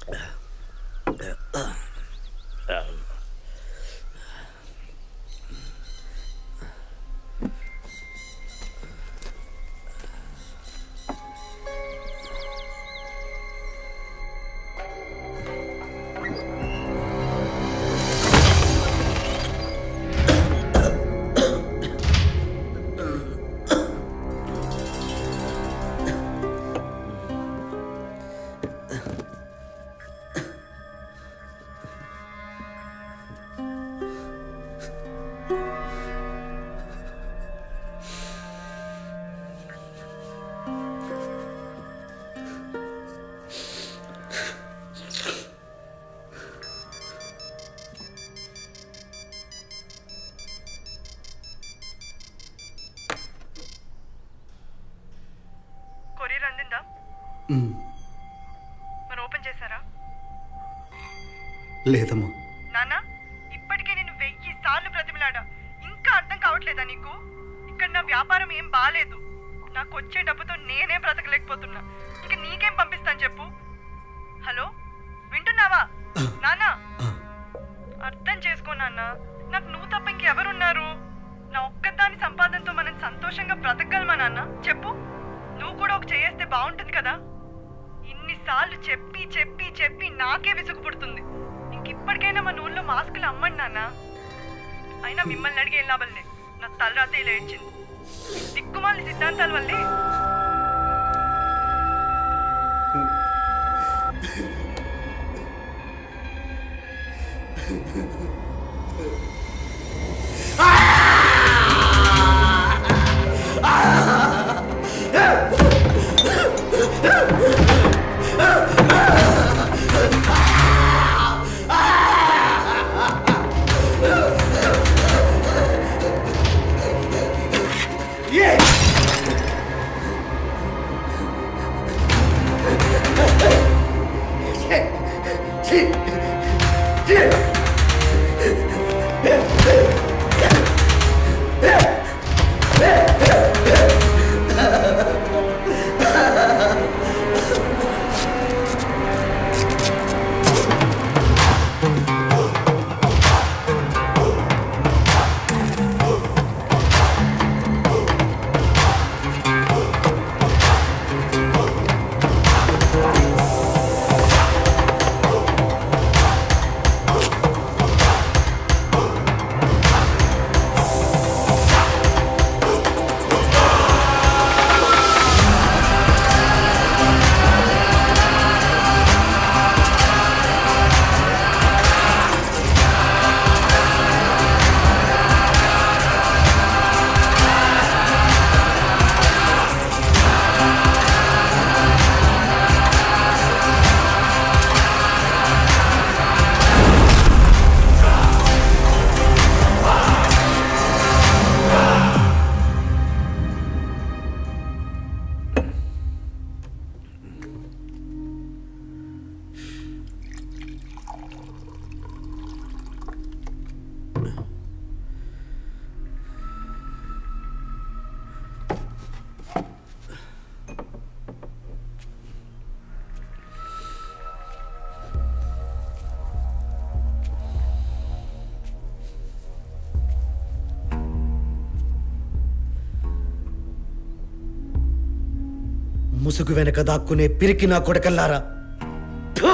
Courier అందిందా మరి open చేశారా లేదమ్మా నాన్న ఇప్పటికే నేను వెయ్యి సార్లు బ్రతిమలాడా ఇంకా అర్థం కావట్లేదా నీకు ఇక్కడ నా వ్యాపారం ఏం బాలేదు నాకు వచ్చే డబ్బుతో నేనే బ్రతకలేకపోతున్నా ఇక నీకేం పంపిస్తాను చెప్పు హలో వింటున్నావా నాన్న అర్థం చేసుకో నాన్న నాకు నువ్వు తప్ప ఇంకెవరున్నారు నా ఒక్కదాని సంపాదనతో మనం సంతోషంగా బ్రతకగలమా నాన్న చెప్పు నువ్వు కూడా ఒక చేయేస్తే బాగుంటుంది కదా ఇన్నిసార్లు చెప్పి చెప్పి చెప్పి నాకే విసుగు పుడుతుంది ఇంక ఇప్పటికైనా మన ఊళ్ళో మాస్కులు అమ్మండి నాన్న అయినా మిమ్మల్ని అడిగే ఏం లాభం లేదు నా తలరాతే ఇలా ఏడ్చింది ఈ దిక్కుమాలి సిద్ధాంతాల వల్లే ముసుగు వెనక దాక్కునే పిరికి నా కొడకల్లారా థు!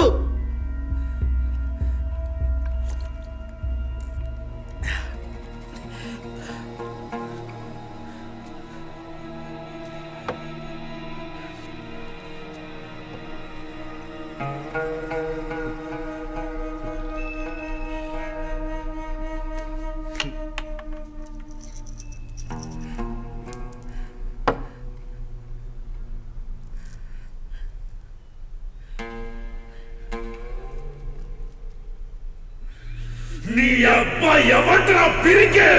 నీ అబ్బాయి ఎవట్రా పిరికే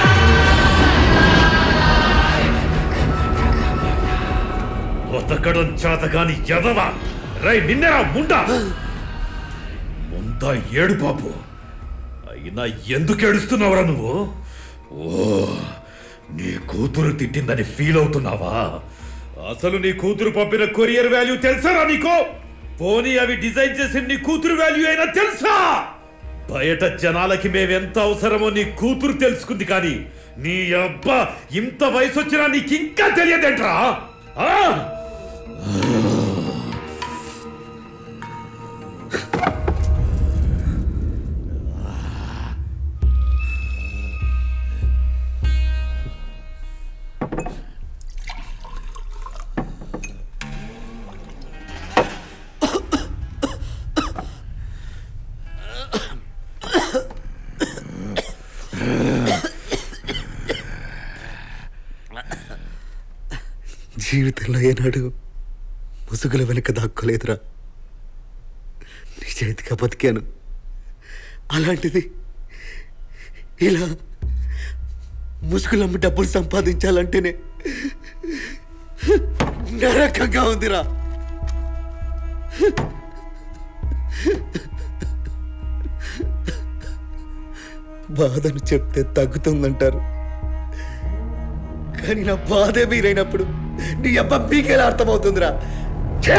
బతకడం చేతగాని ఎదవా రై నిన్నరా ముండా ముందా ఏడు బాబు అయినా ఎందుకు ఏడుస్తున్నావురా నువ్వు ఓ నీ కూతురు తిట్టిందని ఫీల్ అవుతున్నావా అసలు నీ కూతురు పంపిన కొరియర్ వాల్యూ తెలుసారా నీకు పోనీ అవి డిజైన్ చేసిన నీ కూతురు వాల్యూ అయినా తెలుసా బయట జనాలకి మేమెంత అవసరమో నీ కూతురు తెలుసుకుంది కానీ నీ అబ్బా ఇంత వయసు వచ్చినా నీకు ఇంకా తెలియదేంట్రా ఆ? జీవితంలో ఏనాడు ముసుగుల వెనుక దాక్కోలేదురా నిజాయితీగా బతికాను అలాంటిది ఇలా ముసుగులమ్మి డబ్బులు సంపాదించాలంటేనే నరకంగా ఉందిరా బాధను చెప్తే తగ్గుతుందంటారు కానీ నా బాధే మీరైనప్పుడు నీ అబ్బ మీకేలా అర్థమవుతుందిరా ఛే!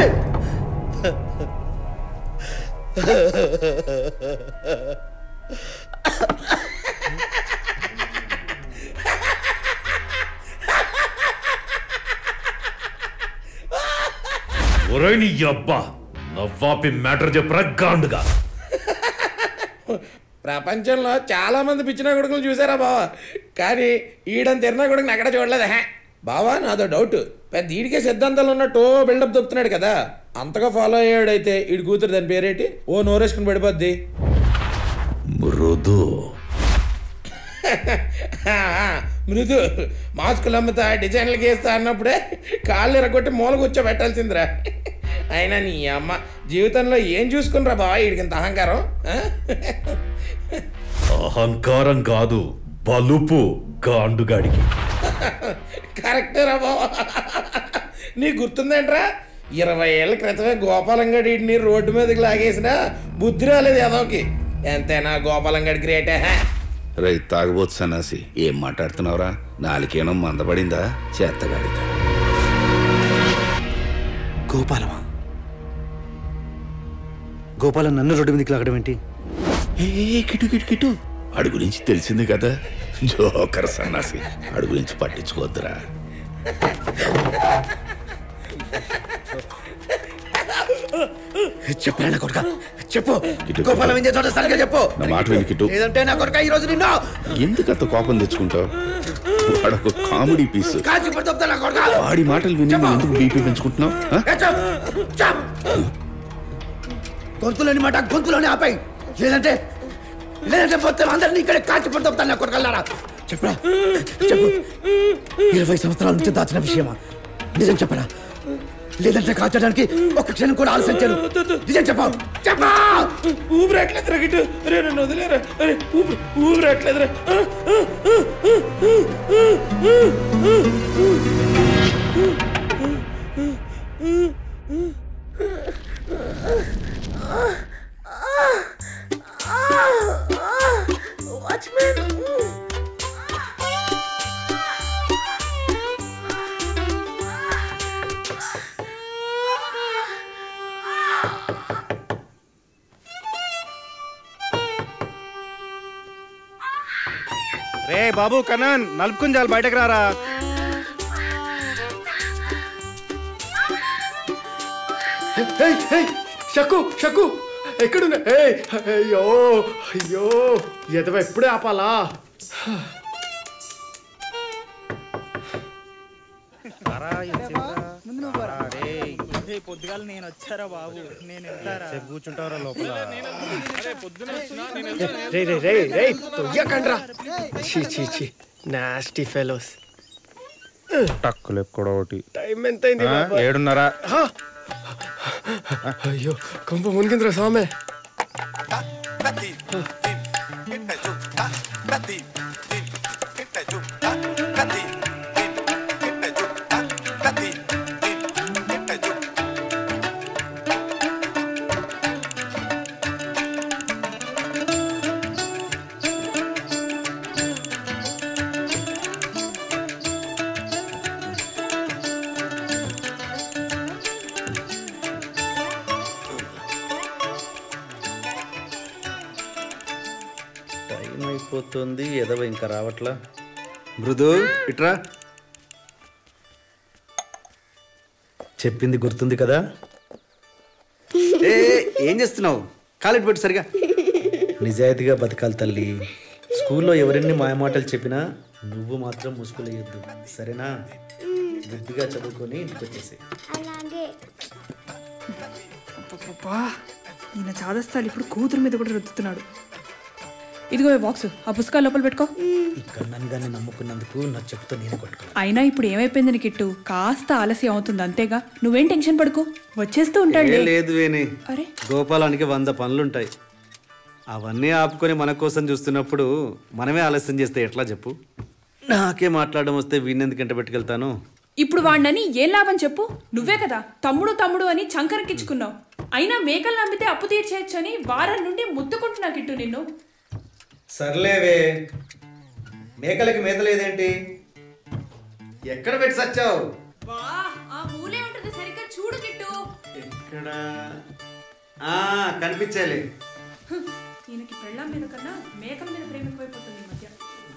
ఒరేయ్ నీ అబ్బా నవ్వాపి మ్యాటర్ చెప్పరా గాండుగా ప్రపంచంలో చాలా మంది పిచ్చిన కొడుకులు చూసారా బావా కానీ ఈడని తిరిగిన కొడుకుని ఎక్కడ చూడలేదు హే బావా నాదో డౌట్ పెద్ద ఈడికే సిద్ధాంతాలు ఉన్నట్టు ఓ బిల్డప్ దొప్పుతున్నాడు కదా అంతగా ఫాలో అయ్యాడైతే ఈడి కూతురు దాని పేరేటి ఓ నోరేసుకుని పడిపోద్ది మృదు ఆ, ఆ, మృదు మాస్కులు అమ్ముతా డిజైన్లు గీస్తా అన్నప్పుడే కాళ్ళు ఎరగొట్టి మూల కూర్చోబెట్టాల్సిందిరా అయినా నీ అమ్మ జీవితంలో ఏం చూసుకునిరా బావా వీడికి ఇంత అహంకారం ఆ? అహంకారం కాదు బలుపు గాండుగాడికి కరెక్టేరా బావా నీ గుర్తుందేంట్రా ఇరవై ఏళ్ళ క్రితమే గోపాలంగడి వీడిని రోడ్డు మీదకి లాగేసిన బుద్ధి రాలేదు యాదవ్కి ఎంతైనా గోపాలంగడి గ్రేటే హే రై తాగబోతు సన్నాసి ఏం మాట్లాడుతున్నావురా నాలుకేనో మందపడిందా చేత్తగాడిదా గోపాలమా గోపాలం నన్ను రోడ్డు మీదకి లాగడం ఏంటి ఏ కిటు కిటు కిటు ఆడి గురించి తెలిసింది కదా జోకర్ సన్నాసి ఆడి గురించి పట్టించుకోవద్దురా చెప్పరా నా కొడుక చెప్పు ఇటు గోపాలం ఏం చేస్తాడో సరిగ్గా చెప్పు నా మాట విని కిట్టు లేదంటే నా కొడుక ఈ రోజు నిన్ను ఎందుకంత కోపం తెచ్చుకుంటావు వాడొక కామెడీ పీస్ కాల్చి పడుతా నా కొడుక వాడి మాటలు విని నువ్వు ఎందుకు బీపీ పెంచుకుంటున్నావు ఆ? ఏ చెప్ చెప్ గొంతులోని మాట గొంతులోనే ఆపాయి లేదంటే లేదంటే మొత్తం అందరినీ ఇక్కడే కాల్చి పడుతా నా కొడుకల్లారా చెప్పరా చెప్పు ఇరవై సంవత్సరాల నుంచి దాచిన విషయమా నిజం చెప్పరా లేదంటే కాల్చడానికి ఒక క్షణం కూడా ఆలస్యం చేయను నిజం చెప్పా చెప్పా ఊపిరాట్లేదురా గిట్టు రే నన్ను వదిలేరా అరే ఊపిరి ఊపిరాట్లేదురా ఆ, ఆ, ఆ, ఆ, ఆ, ఆ, ఆ, ఆ. రే బాబు కనన్ నలుపుకుని చాలు బయటకు రారా ఏయ్, ఏయ్, షక్కు షక్కు ఎక్కడున్నా ఏయ్, అయ్యో అయ్యో ఎదవ ఎప్పుడే ఆపాలా పొద్దుగాల నేను వచ్చారా బాబు నేను వెళ్తారా కూర్చుంటారా లోపల రే రే రే రే తొయ్యకండ్రా చీ చీ చీ నాస్టీ ఫెలోస్ టక్కులు ఎక్కడ ఒకటి టైం ఎంత అయింది బాబా? ఏడున్నరా హా? అయ్యో కొంప మునిగిందిరా స్వామి అయిపోతుంది ఎదవ ఇంకా రావట్లా మృదు ఇట్రా చెప్పింది గుర్తుంది కదా ఏ ఏం చేస్తున్నావు కాలేట్ పెట్టు సరిగా నిజాయితీగా బతకాలి తల్లి స్కూల్లో ఎవరెన్ని మాయమాటలు చెప్పినా నువ్వు మాత్రం ముసుగులేయద్దు సరేనా బుద్ధిగా చదువుకొని ఇంటికి వచ్చేసి అలాగే అబ్బబ్బబ్బా ఈయన చాదస్తాలు ఇప్పుడు కూతురు మీద కూడా రుద్దుతున్నాడు ఇదిగో ఈ బాక్స్ ఆ పుస్తకాలు లోపల పెట్టుకో ఈ కన్నన్ గారిని నమ్ముకున్నందుకు నా చెప్పుతో నేను కొట్టుకో అయినా ఇప్పుడు ఏమైపోయింది నీకు ఇట్టు కాస్త ఆలస్యం అవుతుంది అంతేగా నువ్వేం టెన్షన్ పడుకో వచ్చేస్తూ ఉంటాడు లేదు వేని అరే గోపాలానికి వంద పనులుంటాయి అవన్నీ ఆపుకొని మన కోసం చూస్తున్నప్పుడు మనమే ఆలస్యం చేస్తే ఎట్లా చెప్పు నాకే మాట్లాడడం వస్తే వీణెందుకు ఎంట పెట్టుకెళ్తాను ఇప్పుడు వాడినని ఏం లాభం చెప్పు నువ్వే కదా తమ్ముడు తమ్ముడు అని చంకరకిచ్చుకున్నావు అయినా మేకలు నమ్మితే అప్పు తీర్చేయచ్చు అని వారం నుండి ముత్తుకుంటున్నా కిట్టు నిన్ను సర్లేవే మేకలకి మేత లేదేంటి ఎక్కడ పెట్టి సచ్చావు వా ఆ మూలే ఉంటుంది సరిగ్గా చూడు కిట్టు ఎక్కడ ఆ, కనిపించాలి హ్, ఈయనకి పెళ్ళాం మీద కన్నా మేకల మీద ప్రేమ ఎక్కువైపోతుంది ఈ మధ్య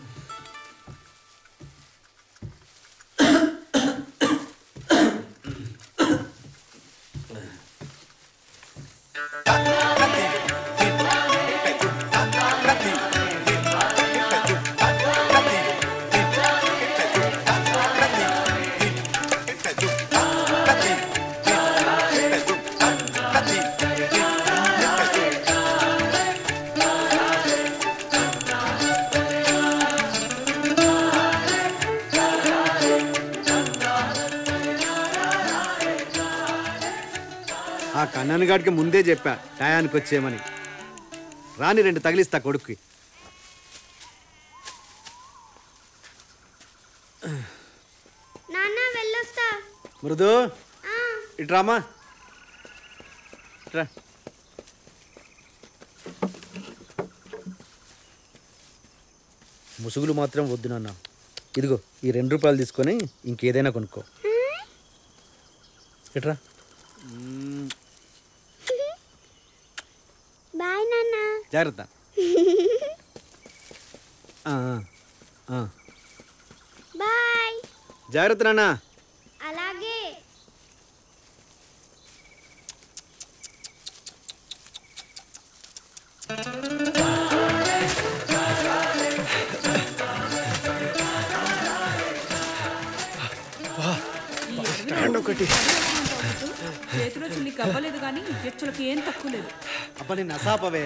ఆ కన్నన్ గాడికి ముందే చెప్పా టయానికి వచ్చేయమని రాని రెండు తగిలిస్తా కొడుక్కి నాన్న వెళ్ళొస్తా మృదు ఇట్రామా ఇట్రా ముసుగులు మాత్రం వద్దు నాన్న ఇదిగో ఈ రెండు రూపాయలు తీసుకొని ఇంకేదైనా కొనుక్కో ఇట్రా బాయ్ నాన్న జాగ్రత్త ఆ, ఆ, ఆ. బాయ్ జాగ్రత్త నాన్న అలాగే స్టాండ్ ఒకటి చేతిలో చిల్లి కవ్వలేదు కానీ వ్యక్తులకి ఏం తక్కువ లేదు అబ్బా నేను అసాపవే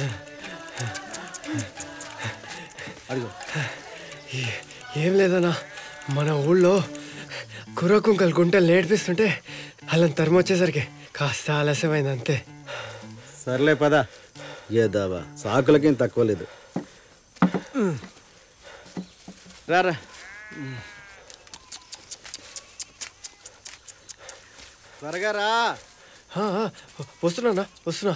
అదిగో ఏ- ఏం లేదన్నా మన ఊళ్ళో కుర్రకుంకలు గుంటలు నేర్పిస్తుంటే అలా తరిమొచ్చేసరికి కాస్త ఆలస్యమైంది అంతే సర్లే పద ఏదావా సాకులకేం తక్కువ లేదు రారా త్వరగా రా ఆ, ఆ, వస్తున్నా వస్తున్నా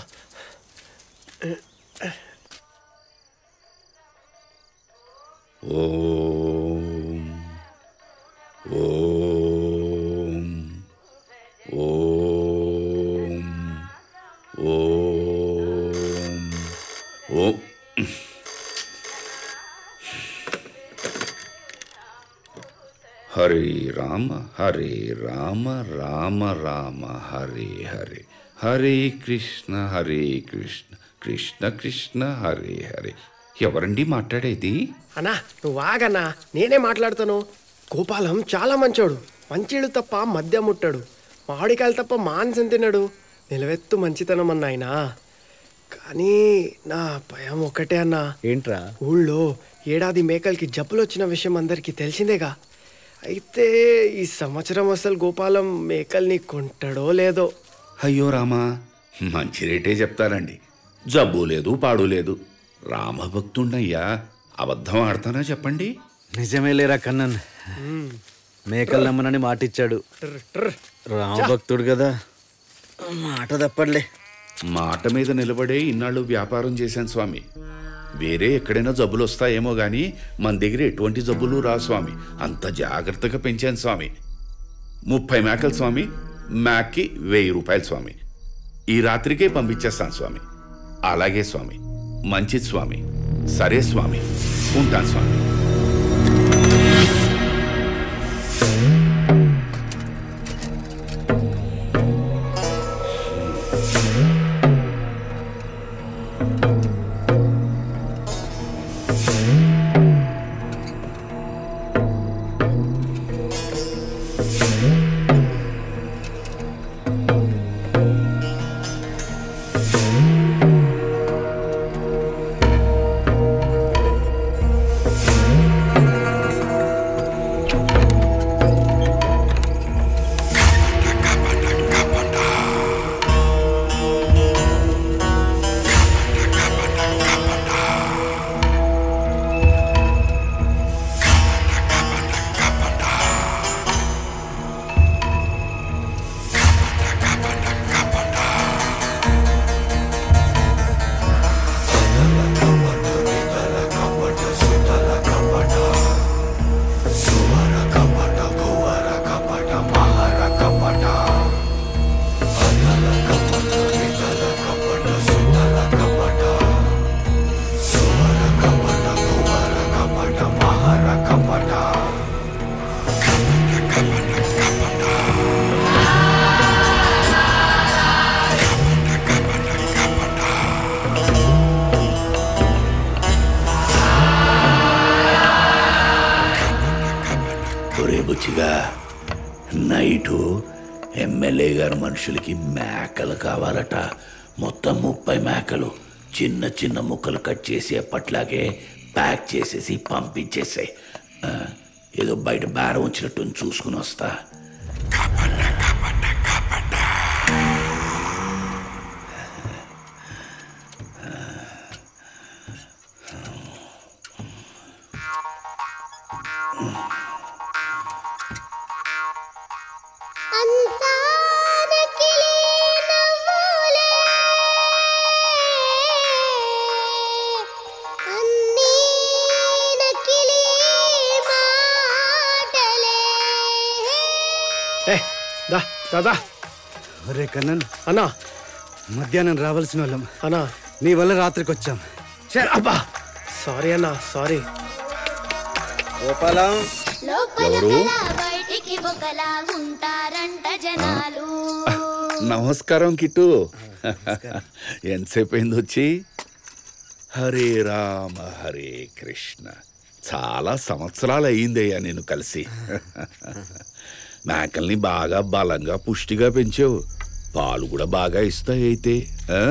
ఓం ఓం ఓం ఓం ఓం హరే రామ హరే రామ రామ రామ హరే హరే హరే కృష్ణ హరే కృష్ణ కృష్ణ కృష్ణ హరే హరే ఎవరండి మాట్లాడేది అన్నా నువ్వు ఆగన్నా నేనే మాట్లాడతాను గోపాలం చాలా మంచోడు మంచిడు తప్ప మద్య ముట్టాడు మామిడికాయలు తప్ప మాంసం తినడు నిలవెత్తు మంచితనం అన్న ఆయన కానీ నా భయం ఒకటే అన్నా ఏంట్రా ఊళ్ళో ఏడాది మేకలకి జబ్బులు వచ్చిన విషయం అందరికీ తెలిసిందేగా అయితే ఈ సంవత్సరం అసలు గోపాలం మేకల్ని కొంటాడో లేదో అయ్యో రామా మంచి రేటే చెప్తానండి జబ్బు లేదు పాడు లేదు రామభక్తుండయ్యా అబద్ధం ఆడతానా చెప్పండి నిజమే లేరా కన్నన్ మేకలు నమ్మనని మాటిచ్చాడు ట్ర్ ట్ర్. రామభక్తుడు కదా మాట తప్పట్లే మాట మీద నిలబడే ఇన్నాళ్ళు వ్యాపారం చేశాను స్వామి వేరే ఎక్కడైనా జబ్బులు వస్తాయేమో గాని మన దగ్గర ఎటువంటి జబ్బులు రా స్వామి అంత జాగ్రత్తగా పెంచాను స్వామి ముప్పై మేకలు స్వామి మ్యాక్కి వెయ్యి రూపాయలు స్వామి ఈ రాత్రికే పంపించేస్తాను స్వామి అలాగే స్వామి మంచిది స్వామి సరే స్వామి ఉంటాను స్వామి ఒరే బుచ్చిగా నైటు ఎమ్మెల్యే గారి మనుషులకి మేకలు కావాలట మొత్తం ముప్పై మేకలు చిన్న చిన్న ముక్కలు కట్ చేసి ఎప్పట్లాగే ప్యాక్ చేసేసి పంపించేసాయి ఏదో బయట బేరం వచ్చినట్టు చూసుకుని వస్తా అంతా నకిలీ నవ్వులే అన్నీ నకిలీ మాటలే ఏ దా దాదా ఒరే కన్నన్ అన్నా మధ్యాహ్నం రావాల్సిన వాళ్ళం అన్నా నీ వల్ల రాత్రికి వచ్చాం అబ్బా సారీ అన్నా సారీ గోపాలం లోపల ఎవరు? కల బయటికి ఒకలా ఉంటారంట జనాలు నమస్కారం కిట్టు ఎంతసేపు అయింది వచ్చి హరే రామ హరే కృష్ణ చాలా సంవత్సరాలు అయిందయ్యా నేను కలిసి మేకల్ని బాగా బలంగా పుష్టిగా పెంచావు పాలు కూడా బాగా ఇస్తాయి అయితే ఆ?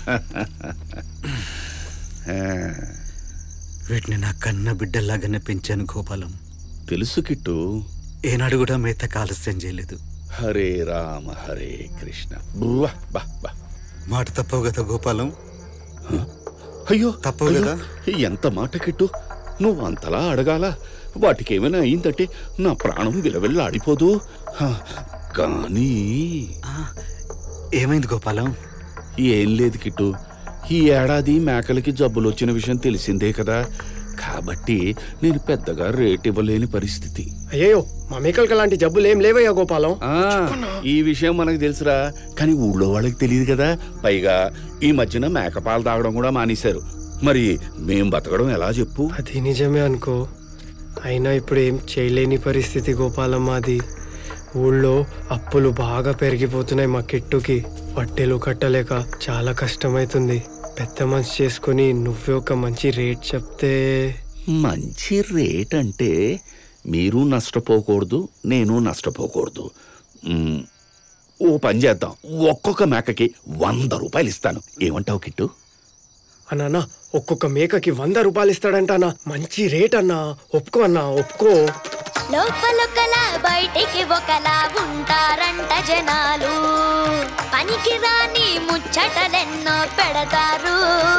ఆ, వీటిని నా కన్న బిడ్డల్లాగానే పెంచాను గోపాలం తెలుసు కిట్టు ఏనాడు కూడా మేత ఆలస్యం చేయలేదు హరే రామ హరే కృష్ణ బువ్వ, బా బా మాట తప్పవు కదా గోపాలం అయ్యో తప్పవు అయ్యో, కదా? ఎంత మాట కిట్టు నువ్వు అంతలా అడగాల వాటికి ఏమైనా అయిందంటే నా ప్రాణం విలవిల్ల ఆడిపోదు హ, కానీ ఏమైంది గోపాలం ఏం లేదు కిట్టు ఈ ఏడాది మేకలకి జబ్బులు వచ్చిన విషయం తెలిసిందే కదా కాబట్టి నేను పెద్దగా రేట్ ఇవ్వలేని పరిస్థితి అయ్యో మా మేకలకి అలాంటి జబ్బులు ఏం లేవయ్యా గోపాలం ఆ, ఈ విషయం మనకు తెలుసురా కానీ ఊళ్ళో వాళ్ళకి తెలియదు కదా పైగా ఈ మధ్యన మేకపాలు తాగడం కూడా మానేశారు మరి మేం బతకడం ఎలా చెప్పు అది నిజమే అనుకో అయినా ఇప్పుడు ఏం చేయలేని పరిస్థితి గోపాలం మాది ఊళ్ళో అప్పులు బాగా పెరిగిపోతున్నాయి మా కిట్టుకి వట్టెలు కట్టలేక చాలా కష్టమవుతుంది పెద్ద మనసు చేసుకుని నువ్వే ఒక మంచి రేట్ చెప్తే మంచి రేట్ అంటే మీరు నష్టపోకూడదు నేను నష్టపోకూడదు మ్, ఓ పని చేద్దాం ఒక్కొక్క మేకకి వంద రూపాయలు ఇస్తాను ఏమంటావు కిట్టు అన్నా ఒక్కొక్క మేకకి వంద రూపాయలు ఇస్తాడంట అన్నా మంచి రేట్ అన్నా ఒప్పుకో అన్నా ఒప్పుకో లోపలొకలా బయటికి ఒకలా ఉంటారంట జనాలు పనికి రాని ముచ్చటలెన్నో పెడతారు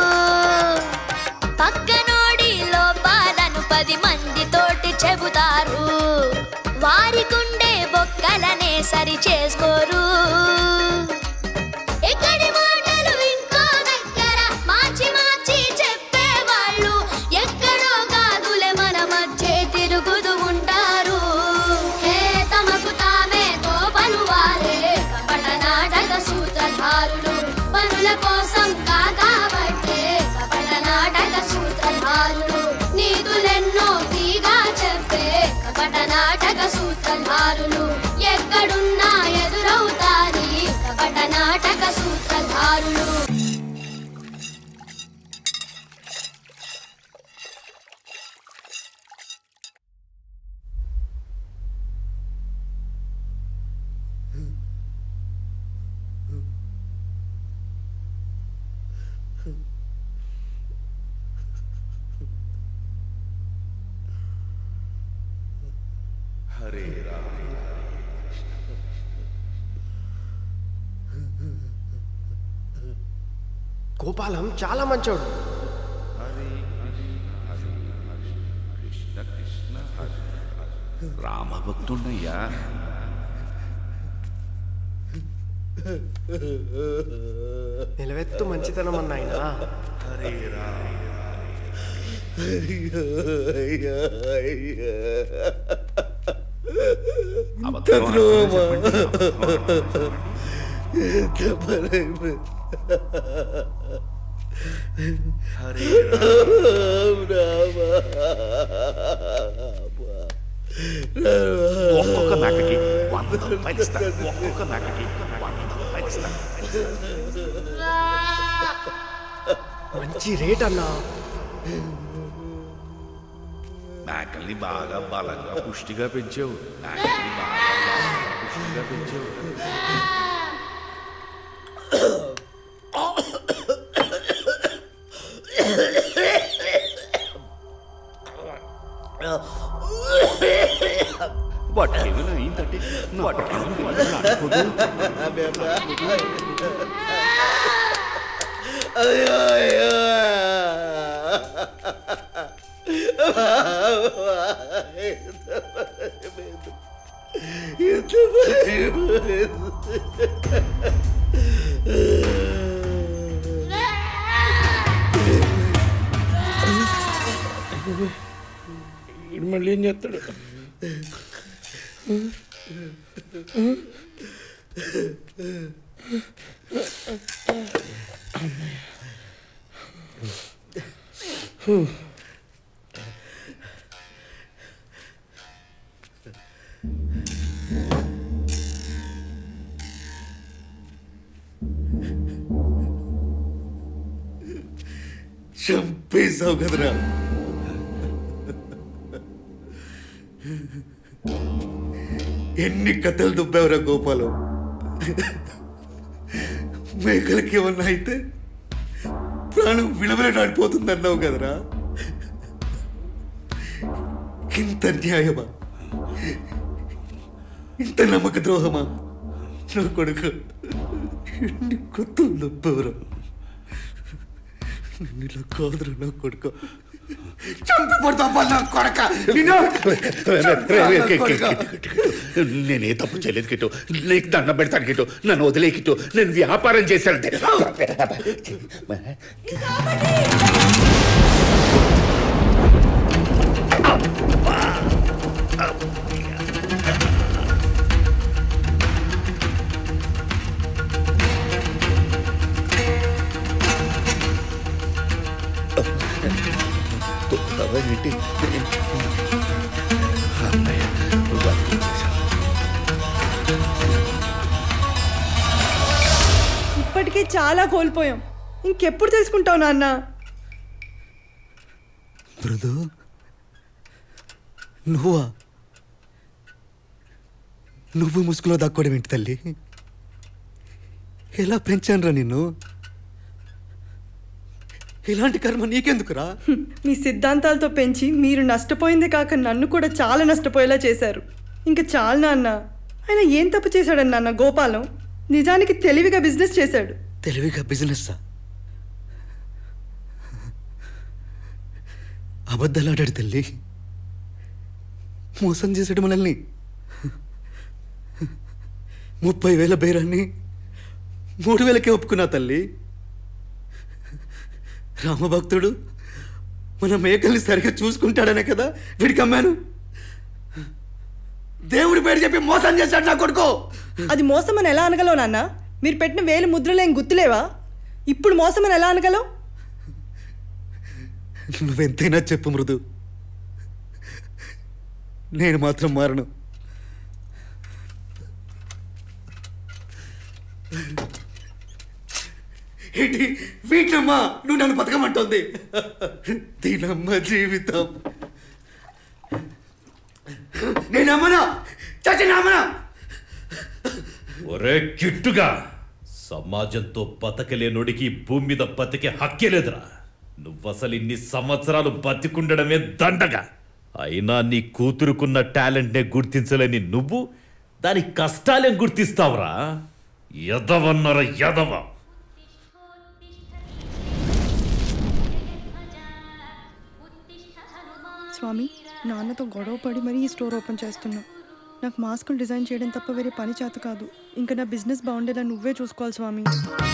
పక్కనోడి లోపాలను పది మంది తోటి చెబుతారు వారికుండే బొక్కలనే సరి చేసుకోరు ఎక్కడి మాటలు ఇంకో దగ్గర మార్చి మార్చి చెప్పేవాళ్ళు ఎక్కడో కాదులే మన మధ్య తిరుగుతూ ఉంటారు హే తమకు తామే కోపలు వారే కపట నాటక సూత్రధారులు పనుల కోసం కాకాబట్టే కపట నాటక సూత్రధారులు సూత్రధారులు ఎక్కడున్నా ఎదురవుతారి కపట నాటక సూత్రధారులు హరే రామ గోపాలం చాలా మంచోడు కృష్ణ కృష్ణ హరే హరే. రామభక్తుడయ్యా నిలవెత్తు మంచితనం అన్నాయనా హరే రామ అబద్ధం చెప్పండి, అబద్ధం. హరే రామ ఒక్కొక్క మేకకి వంద రూపాయలు ఇస్తా ఒక్కొక్క మేకకి వంద రూపాయలు ఇస్తా మంచి రేట్ అన్నా మేకల్ని బాగా బలంగా పుష్టిగా పెంచావు మేకల్ని బాగా బలంగా పుష్టిగా పెంచావు వాటికేమైనా అయిందంటే వాటికేమైనా అయ్యో అయ్యో ఎంత వీడు మళ్ళీ ఏం చేస్తాడు చంపేశావు కదరా ఎన్ని కథలు దుబ్బావురా గోపాలం మేకలకి ఏమన్నా అయితే ప్రాణం విలవిలడాడిపోతుంది అన్నావు కదరా ఇంత న్యాయమా ఇంత నమ్మక ద్రోహమా నా కొడుకు ఎన్ని కొత్తలు దుబ్బావురా నిన్ను ఇలా కాదురా నా కొడుకు చంపి పడతావా నా కొడక నిన్ను నేనే తప్పు చేయలేదు కిట్టు నీకు దండం పెడతాను కిట్టు నన్ను వదిలే కిట్టు నేను వ్యాపారం చేశానంటే ఏంటి అన్నయ్య ఇప్పటికే చాలా కోల్పోయాం ఇంకెప్పుడు తెలుసుకుంటావు నాన్న మృదు నువ్వా నువ్వు ముసుగులో దాక్కోవడం ఏంటి తల్లి ఎలా పెంచానురా నిన్ను ఇలాంటి కర్మ నీకెందుకురా మీ సిద్ధాంతాలతో పెంచి మీరు నష్టపోయిందే కాక నన్ను కూడా చాలా నష్టపోయేలా చేశారు ఇంకా చాలు నాన్న ఆయన ఏం తప్పు చేశాడని నాన్న గోపాలం నిజానికి తెలివిగా బిజినెస్ చేశాడు తెలివిగా బిజినెస్ అబద్ధాలాడాడు తల్లి మోసం చేసాడు మనల్ని ముప్పై వేల బేరాన్ని మూడు వేలకే ఒప్పుకున్నా తల్లి రామభక్తుడు మన మేకల్ని సరిగ్గా చూసుకుంటాడనే కదా వీడికి అమ్మాను దేవుడి పేరు చెప్పి మోసం చేశాడు నా కొడుకు అది మోసం అని ఎలా అనగలవు నాన్న మీరు పెట్టిన వేలు ముద్రలేం గుర్తులేవా ఇప్పుడు మోసం అని ఎలా అనగలవు నువ్వెంతైనా చెప్పు మృదు నేను మాత్రం మారను ఏంటి వీటినమ్మా నువ్వు నన్ను బతకమంటుంది దీనమ్మ జీవితం నేను అమ్మనా చచ్చిన అమ్మనా ఒరే కిట్టుగా సమాజంతో బతకలేనోడికి ఈ భూమి మీద బతికే హక్కే లేదురా నువ్వసలు ఇన్ని సంవత్సరాలు బతికుండడమే దండగా అయినా నీ కూతురుకున్న టాలెంట్నే గుర్తించలేని నువ్వు దాని కష్టాలేం గుర్తిస్తావురా ఎదవన్నర ఎదవ స్వామి నాన్నతో గొడవ పడి మరీ ఈ స్టోర్ ఓపెన్ చేస్తున్నా నాకు మాస్కులు డిజైన్ చేయడం తప్ప వేరే పని చేత కాదు ఇంకా నా బిజినెస్ బాగుండేలా నువ్వే చూసుకోవాలి స్వామి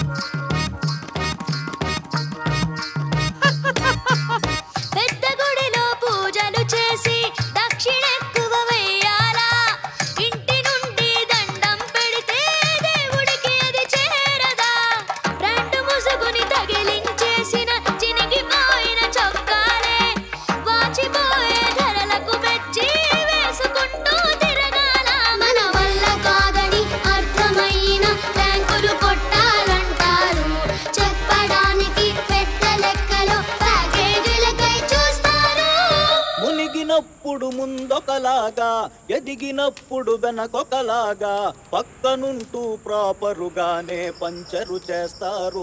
పెద్ద గుడిలో పూజలు చేసి దక్షిణ ఎక్కువ వేయాలా ఇంటి నుండి దండం పెడితే దేవుడికి అది చేరదా రెండు ముసుగుని తగిలించేసిన చినిగిపోయిన చొక్కాలే వాచిపోయే ధరలకు మెచ్చి వేసుకుంటూ తిరగాల మన వల్ల కాదని అర్థమైన బ్యాంకులు కొట్టాలంటారు చెప్పడానికి పెద్ద లెక్కలో ప్యాకేజీలకై చూస్తారు మునిగినప్పుడు ముందొకలాగా ఎదిగినప్పుడు వెనకొకలాగా పక్కనుంటూ ప్రాపరుగానే పంచరు చేస్తారు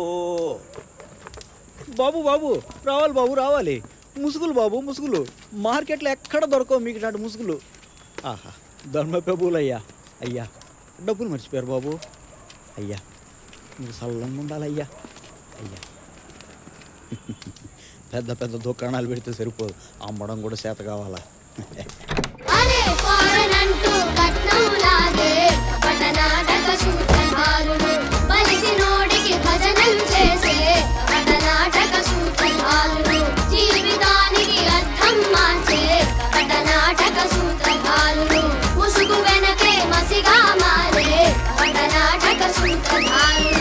బాబు బాబు రావాలి బాబు రావాలి ముసుగులు బాబు ముసుగులు మార్కెట్లో ఎక్కడ దొరకవు మీకు ఇలాంటి ముసుగులు ఆహా ధర్మ ప్రభువులు అయ్యా అయ్యా డబ్బులు మర్చిపోయారు బాబు అయ్యా మీకు సల్లంగా ఉండాలయ్యా అయ్యా పెద్ద పెద్ద దుకాణాలు పెడితే సరిపోదు అమ్మడం కూడా చేత కావాలా అరే ఫారెన్ అంటూ కట్నం లాగే పటనాటక సూత్రధారులు బలిసినోడికి భజనం చేసే పటనాటక సూత్రధారులు జీవితానికి అర్థం మార్చే పటనాటక సూత్రధారులు ముసుగు వెనకే మసిగా మారే పటనాటక సూత్రధారులు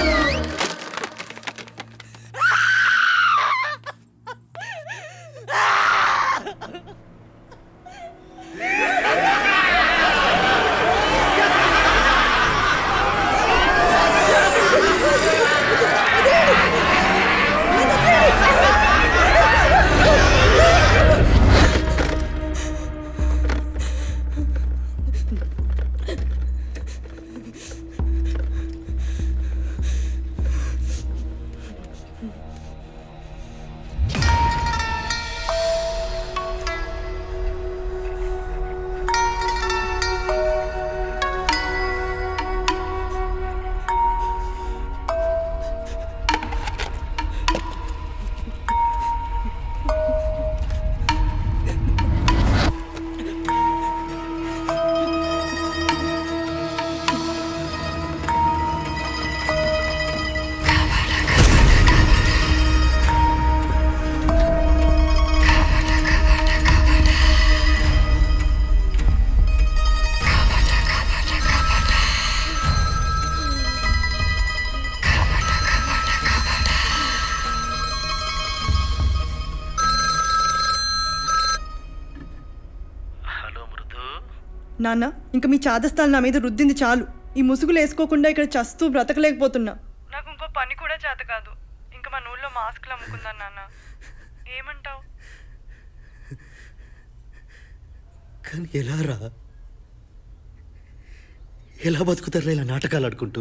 నాన్న ఇంకా మీ చాదస్తాలు నా మీద రుద్దింది చాలు ఈ ముసుగులు వేసుకోకుండా ఇక్కడ చస్తూ బ్రతకలేకపోతున్నా నాకు ఇంకో పని కూడా చేత కాదు ఇంకా మన ఊళ్ళో మాస్కులు అమ్ముకుందాం నాన్న ఏమంటావు కానీ ఎలా రా ఎలా బతుకుతారా ఇలా నాటకాలు ఆడుకుంటూ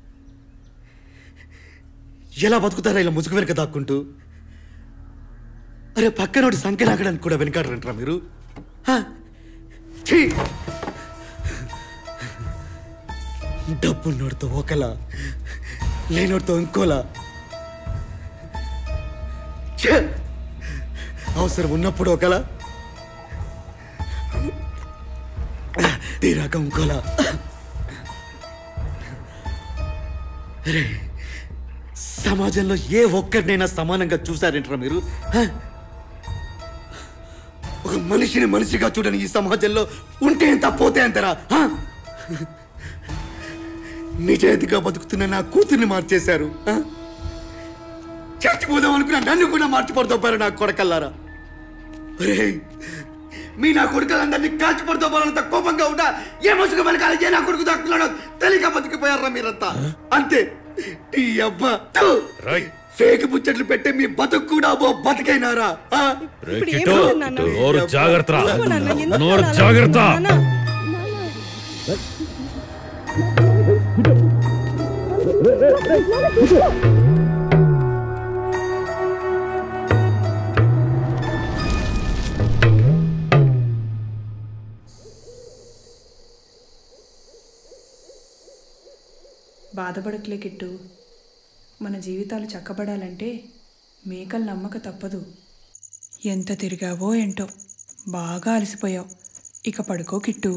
ఎలా బతుకుతారా ఇలా ముసుగు వెనక దాక్కుంటూ అరే పక్కనోడి సంఖ్య లాగడానికి కూడా వెనకాడరంటారా మీరు హా? ఛీ! డబ్బున్నోడితో ఒకలా లేనోడితో ఇంకోలా ఛే! అవసరం ఉన్నప్పుడు ఒకలా తీరాక ఇంకోలా అరే సమాజంలో ఏ ఒక్కరినైనా సమానంగా చూసారేంట్రా మీరు హ? ఒక మనిషిని మనిషిగా చూడని ఈ సమాజంలో ఉంటే ఎంత పోతే అంతరా హ? నిజాయితీగా బతుకుతున్న నా కూతుర్ని మార్చేశారు హ? చచ్చిపోదాం అనుకున్న నన్ను కూడా మార్చిపోతారు నా కొడకల్లారా అరే మీ నా కొడుకులందరినీ కాల్చిపడుతూ పోలంత కోపంగా ఉంటా ఏ ముసుగు వెనకాల ఏ నా కొడుకు దక్కున్నాడో తెలియక బతికిపోయారా మీరంతా అంతే నీ అబ్బా థు. ఫేక్ ముచ్చట్లు పెట్టే మీ బతుకు కూడా ఓ బతికైనారా ఆ? కిట్టు, నోరు జాగ్రత్త రా. నోరు జాగ్రత్త బాధపడట్లే కిట్టు మన జీవితాలు చక్కబడాలంటే మేకలు నమ్మక తప్పదు ఎంత తిరిగావో ఏంటో బాగా అలసిపోయావు ఇక పడుకో కిట్టు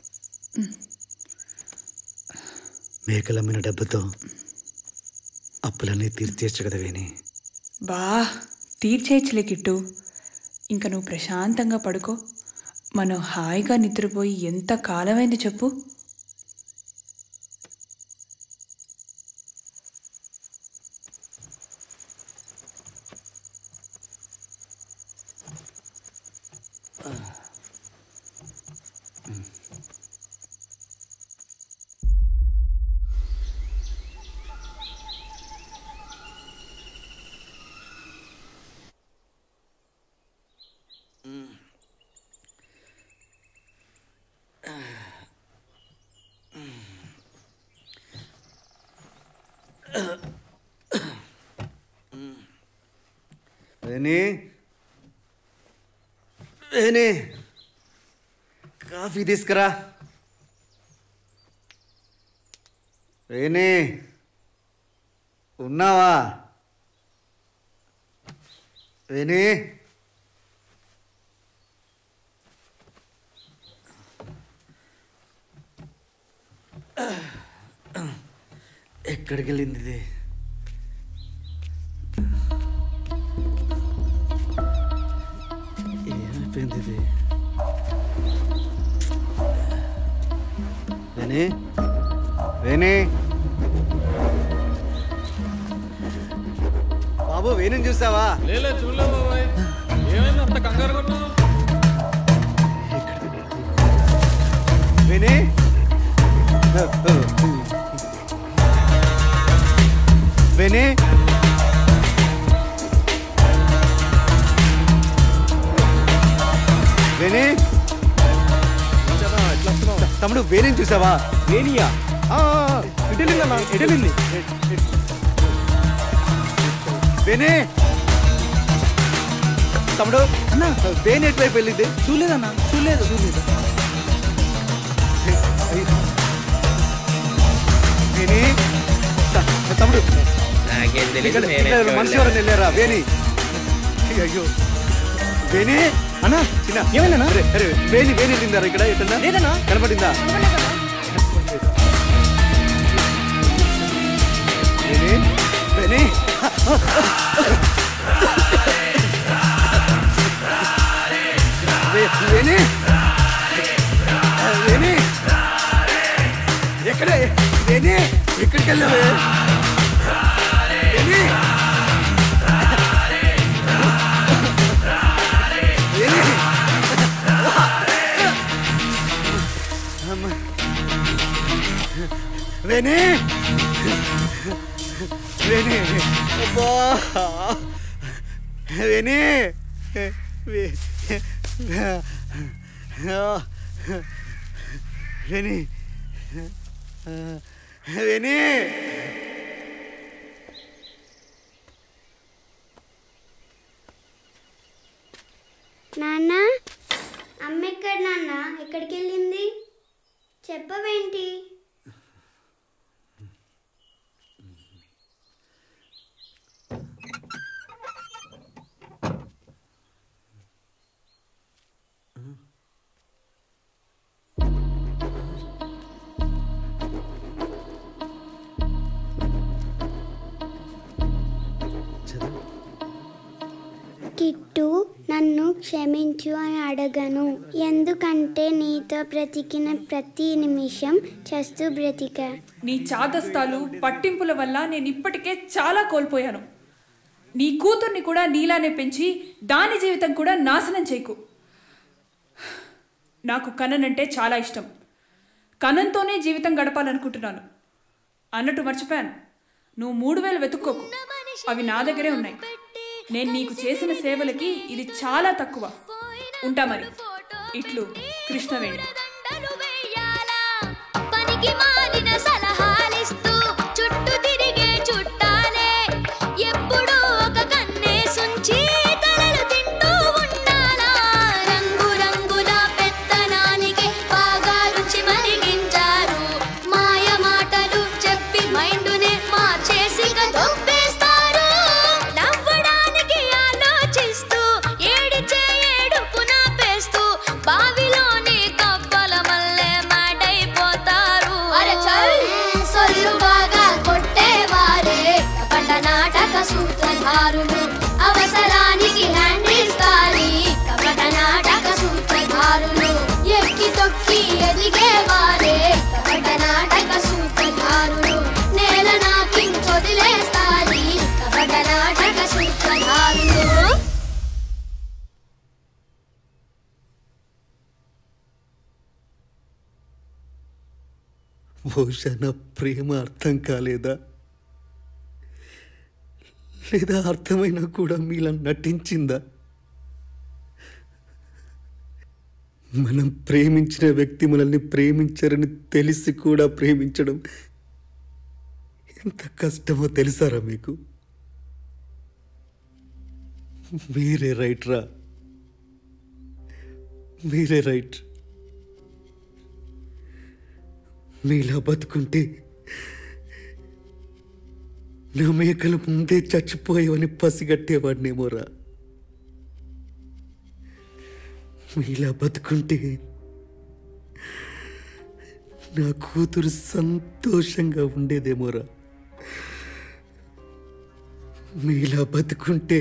మేకలమ్మిన డబ్బుతో అప్పులన్నీ తీర్చేచ్చు కదా వేణి బా తీర్చేయచ్చులే కిట్టు ఇంక నువ్వు ప్రశాంతంగా పడుకో మనం హాయిగా నిద్రపోయి ఎంత కాలమైంది చెప్పు వేణి వేణి కాఫీ తీసుకురా వేణి ఉన్నావా వేణి ఎక్కడికి వెళ్ళింది ఇది ఏమైపోయింది ఇది వేణి వేణి బాబు వేణుని చూసావా లేలే చూడలే బాబాయ్ ఏమైంది అంత కంగారు కొన్నావు వేణి వేణి వేణి తమ్ముడు వేణిని చూసావా వేణియా ఇటలిందన్నా ఇటలింది వేణి తమ్ముడు అన్న వేణి ఎటువైపు వెళ్ళింది చూడలేదన్నా చూడలేదు చూడలేదు వేణి త- తమ్ముడు నాకేం ఇక్కడ- ఇక్కడ మనిషి ఎవరైనా వెళ్ళారా వేణి అయ్యో వేణి అన్నా చిన్న ఏమైనా అరే అరే వేణి వేణి వెళ్ళిందారా ఇక్కడ ఎట్టన్నా లేదన్నా కనపడిందా వేణి వేణి వే- వేణి వేణి ఎక్కడ వేణి ఎక్కడికి వెళ్ళావే వేణి వేణి అమ్మ. వేణి వేణి అబ్బా వేణి వే- వేణి వేణి నాన్న అమ్మ ఎక్కడ నాన్న ఎక్కడికి వెళ్ళింది చెప్పవేంటి కిట్టు నన్ను క్షమించు అని అడగను ఎందుకంటే నీతో బ్రతికిన ప్రతి నిమిషం చస్తూ బ్రతికా నీ చాదస్తాలు పట్టింపుల వల్ల నేను ఇప్పటికే చాలా కోల్పోయాను నీ కూతుర్ని కూడా నీలానే పెంచి దాని జీవితం కూడా నాశనం చేయకు నాకు కన్నన్ అంటే చాలా ఇష్టం కన్నన్తోనే జీవితం గడపాలనుకుంటున్నాను అన్నట్టు మర్చిపోయాను నువ్వు మూడు వేలు వెతుక్కోకు అవి నా దగ్గరే ఉన్నాయి నేను నీకు చేసిన సేవలకి ఇది చాలా తక్కువ ఉంటా మరి ఇట్లు కృష్ణవేణి పనికి మాలిన సలహాలిస్తూ చుట్టూ తిరిగే చుట్టాలే ఎప్పుడూ ఒక కన్నేసుంచి తలలు తింటూ ఉండాలా రంగు రంగుల పెత్తనానికి బాగా రుచి మరిగించారు మాయ మాటలు చెప్పి మైండునే మార్చేసి దొబ్బేస్తారు నవ్వడానికి ఆలోచిస్తూ ఏడిచే ఏడుపు నాపేస్తూ బావిలోని కప్పల మల్లె మాటైపోతారు అరే చల్ సొల్లు బాగా కొట్టేవారే కపట నాటక సూత్రధారులు అవసరానికి హ్యాండ్ ఇస్తారి కపట నాటక సూత్రధారులు ఎక్కి తొక్కి ఎదిగేవారే కపట నాటక సూత్రధారులు నేల నాకించొదిలేస్తారి కపట నాటక సూత్రధారులు బహుశా నా ప్రేమ అర్థం కాలేదా లేదా అర్థమైనా కూడా మీలా నటించిందా మనం ప్రేమించిన వ్యక్తి మనల్ని ప్రేమించరని తెలిసి కూడా ప్రేమించడం ఎంత కష్టమో తెలుసారా మీకు మీరే రైట్ రా మీరే రైట్ మీలా బతుకుంటే నా మేకలు ముందే చచ్చిపోయేవని పసిగట్టేవాడినేమోరా మీలా బతుకుంటే నా కూతురు సంతోషంగా ఉండేదేమోరా మీలా బతుకుంటే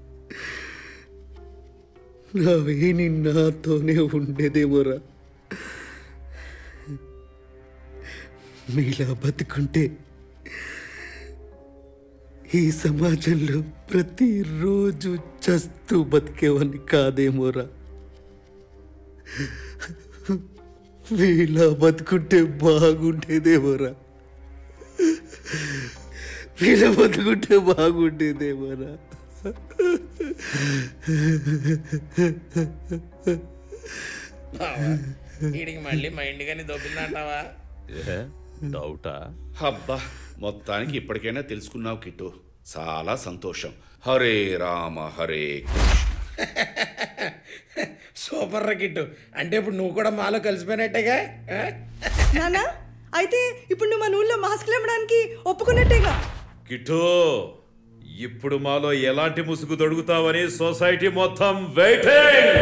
నా వేణి నాతోనే ఉండేదేమోరా మీలా బతుకుంటే ఈ సమాజంలో ప్రతిరోజు చస్తూ బతికేవాన్ని కాదేమోరా మీలా బతుకుంటే బాగుండేదేమోరా మీలా బతుకుంటే బాగుండేదేమోరా వీడికి మళ్ళీ మైండ్ కానీ దొబ్బిందంటావా ఏ డౌటా అబ్బా మొత్తానికి ఇప్పటికైనా తెలుసుకున్నావు కిట్టు చాలా సంతోషం హరే రామ హరే సూపర్ రా కిట్టు అంటే ఇప్పుడు నువ్వు కూడా మాలో కలిసిపోయినట్టేగా ఆ? నానా అయితే ఇప్పుడు నువ్వు మన ఊళ్ళో మాస్క్లు అమ్మడానికి ఒప్పుకున్నట్టేగా కిటో ఇప్పుడు మాలో ఎలాంటి ముసుగు దొడుగుతావని సొసైటీ మొత్తం వెయిటింగ్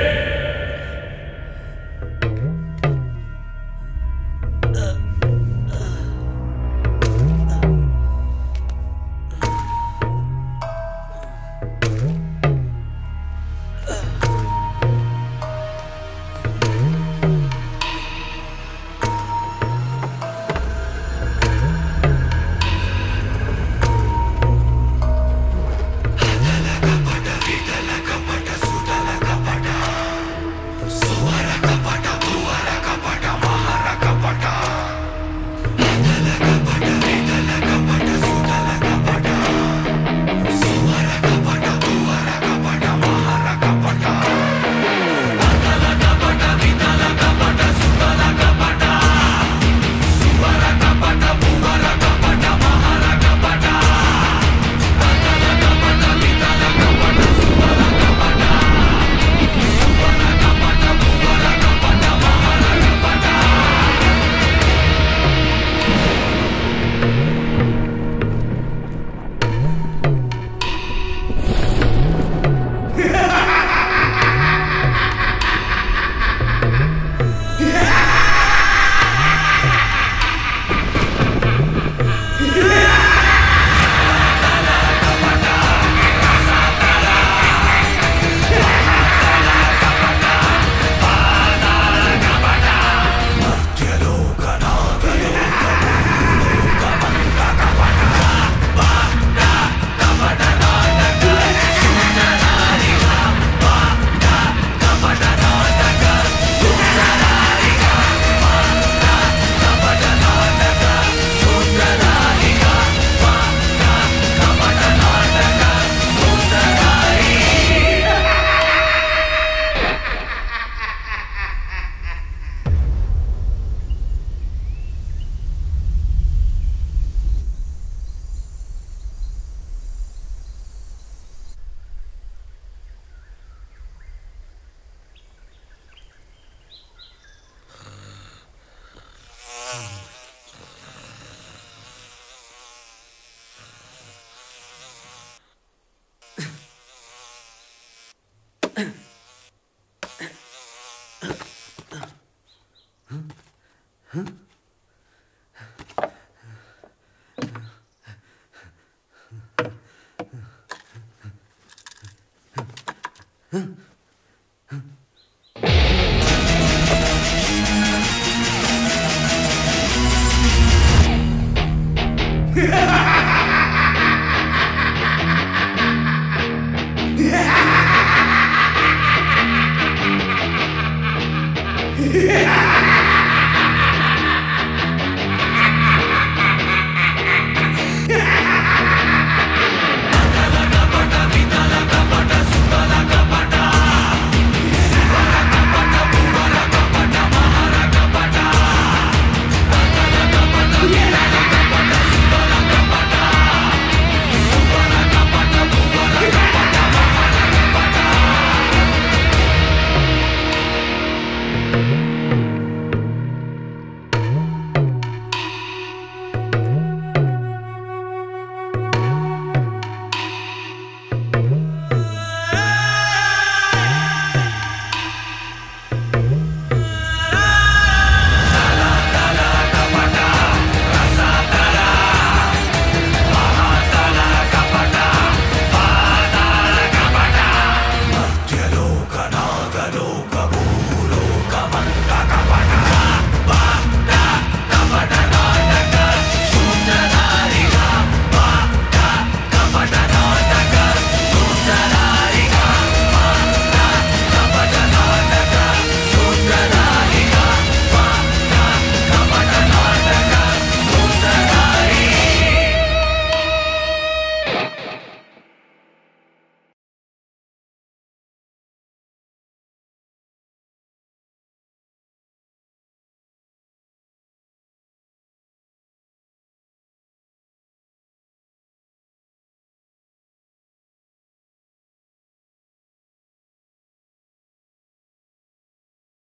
Yeah!